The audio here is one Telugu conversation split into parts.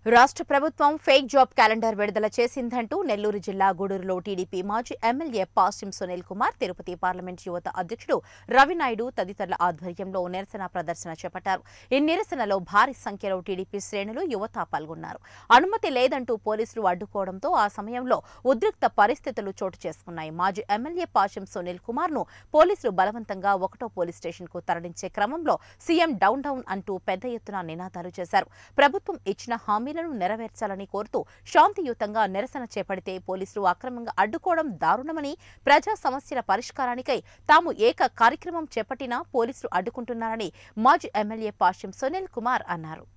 రాష్ట్ర ప్రభుత్వం ఫేక్ జాబ్ క్యాలెండర్ విడుదల చేసిందంటూ నెల్లూరు జిల్లా గూడూరులో టీడీపీ మాజీ ఎమ్మెల్యే పాసిం సునీల్ కుమార్ తిరుపతి పార్లమెంట్ యువత అధ్యక్షుడు రవినాయుడు తదితరుల ఆధ్వర్యంలో నిరసన ప్రదర్శన చేపట్టారు ఈ నిరసనలో భారీ సంఖ్యలో టీడీపీ శ్రేణులు యువత పాల్గొన్నారు అనుమతి లేదంటూ పోలీసులు అడ్డుకోవడంతో ఆ సమయంలో ఉద్రిక్త పరిస్థితులు చోటు చేసుకున్నాయి మాజీ ఎమ్మెల్యే పాషం సునీల్ కుమార్ ను పోలీసులు బలవంతంగా ఒకటో పోలీస్ స్టేషన్ కు తరలించే క్రమంలో సీఎం డౌన్ డౌన్ అంటూ పెద్ద ఎత్తున నినాదాలు చేశారు ప్రభుత్వం ఇచ్చిన హామీలను నెరవేర్చాలని కోరుతూ శాంతియుతంగా నిరసన చేపడితే పోలీసులు అక్రమంగా అడ్డుకోవడం దారుణమని ప్రజా సమస్యల పరిష్కారానికై తాము ఏక కార్యక్రమం చేపట్టినా పోలీసులు అడ్డుకుంటున్నారని మాజీ ఎమ్మెల్యే పాషం సునీల్ కుమార్ అన్నారు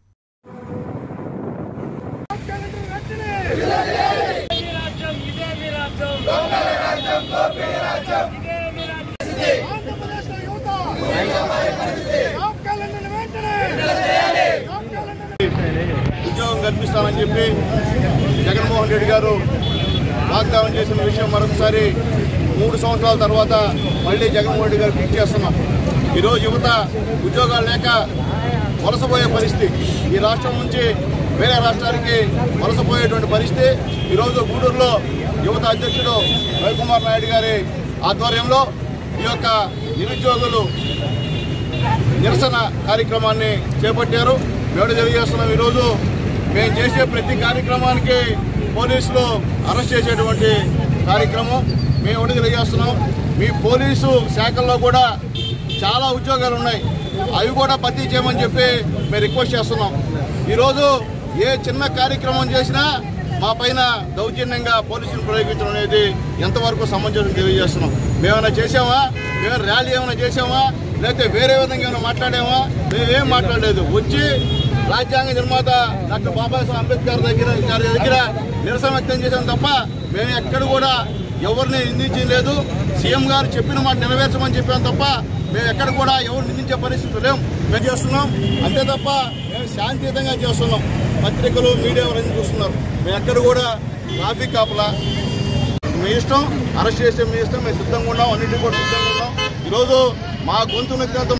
రాజ్యం ఇదే మీ రాజ్యం ఇదే మీ రాజ్యం ఆంధ్రప్రదేశ్లో యువత జాబ్ క్యాలెండర్ వెంటనే జాబ్ క్యాలెండర్ ఉద్యోగం కల్పిస్తామని చెప్పి జగన్మోహన్ రెడ్డి గారు వాగ్దానం చేసిన విషయం మరొకసారి మూడు సంవత్సరాల తర్వాత మళ్ళీ జగన్మోహన్ రెడ్డి గారు పిక్ చేస్తున్నాం ఈరోజు యువత ఉద్యోగాలు లేక వలసపోయే పరిస్థితి ఈ రాష్ట్రం నుంచి వేరే రాష్ట్రానికి వలసపోయేటువంటి పరిస్థితి ఈరోజు గూడూరులో యువత అధ్యక్షుడు రవికుమార్ నాయుడు గారి ఆధ్వర్యంలో ఈ యొక్క నిరుద్యోగులు నిరసన కార్యక్రమాన్ని చేపట్టారు మేము తెలియజేస్తున్నాం ఈరోజు మేము చేసే ప్రతి కార్యక్రమానికి పోలీసులు అరెస్ట్ చేసేటువంటి కార్యక్రమం మేము ఒకటి తెలియజేస్తున్నాం మీ పోలీసు శాఖల్లో కూడా చాలా ఉద్యోగాలు ఉన్నాయి అవి కూడా భర్తీ చేయమని చెప్పి మేము రిక్వెస్ట్ చేస్తున్నాం ఈరోజు ఏ చిన్న కార్యక్రమం చేసినా మా పైన దౌర్జన్యంగా పోలీసులు ప్రయోగించడం అనేది ఎంతవరకు సమంజసం తెలియజేస్తున్నాం మేమైనా చేసామా మేము ర్యాలీ ఏమైనా చేసామా లేకపోతే వేరే విధంగా ఏమైనా మాట్లాడామా మేమేం మాట్లాడలేదు వచ్చి రాజ్యాంగ నిర్మాత డాక్టర్ బాబాసాహెబ్ అంబేద్కర్ దగ్గర గారి దగ్గర నిరసన వ్యక్తం చేసాం తప్ప మేము ఎక్కడ కూడా ఎవరిని నిందించలేదు సీఎం గారు చెప్పిన మాట నెరవేర్చమని చెప్పాం తప్ప మేము ఎక్కడ కూడా ఎవరు నిందించే పరిస్థితి లేవు మేము చేస్తున్నాం అంతే తప్ప మేము శాంతియుతంగా చేస్తున్నాం పత్రికలు మీడియా ఎవరైనా చూస్తున్నారు మేము ఎక్కడ కూడా ట్రాఫిక్ కాపలా మీ ఇష్టం అరెస్ట్ చేసే మీ ఇష్టం మేము సిద్ధంగా ఉన్నాం అన్నింటికి కూడా సిద్ధంగా ఉన్నాం ఈరోజు మా గొంతు నొక్కినంత